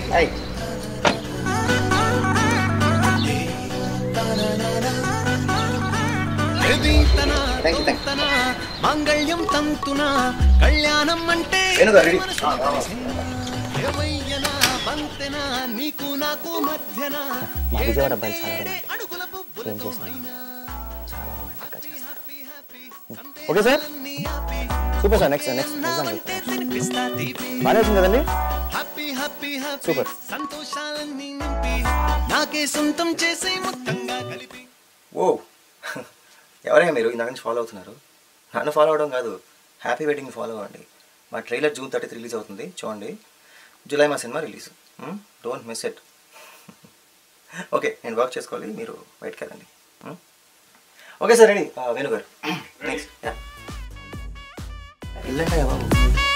Hi thank you thank you మంగళ్యం తంతున కళ్యాణం అంటే వేణుగా రెడీ ఏవయ్యనా బంతెన నీకు నాకు మధ్యన మా విజయవాడ అబ్బాయిలు చాలా romantic. అడుగుల పువ్వుల ఏం చేసినా చాలా romantic గా చేస్తారు. హ్యాపీ ఓకే సార్ నీ happy super sir next next exam అంటే తినిపిస్తా తీపి బాగానే వచ్చింది కదండి హ్యాపీ హ్యాపీ హ్యాపీ సూపర్. సంతోషాలన్నీ నింపి నాకే సొంతం చేసే మొత్తంగా కలిపి ఓ ఎవరైనా మీరు ఇందాక నుంచి ఫాలో అవుతున్నారు నన్ను ఫాలో అవడం కాదు హ్యాపీ వెడ్డింగ్ ఫాలో అవ్వండి మా ట్రైలర్ జూన్ థర్టీత్ రిలీజ్ అవుతుంది చూడండి జూలై మా cinema release don't miss it okay నేను వర్క్ చేసుకోవాలి మీరు బయటకు వెళ్ళండి ఓకే సార్ రెడీ వేణు గారు నెక్స్ట్ వెళ్ళండి బాబు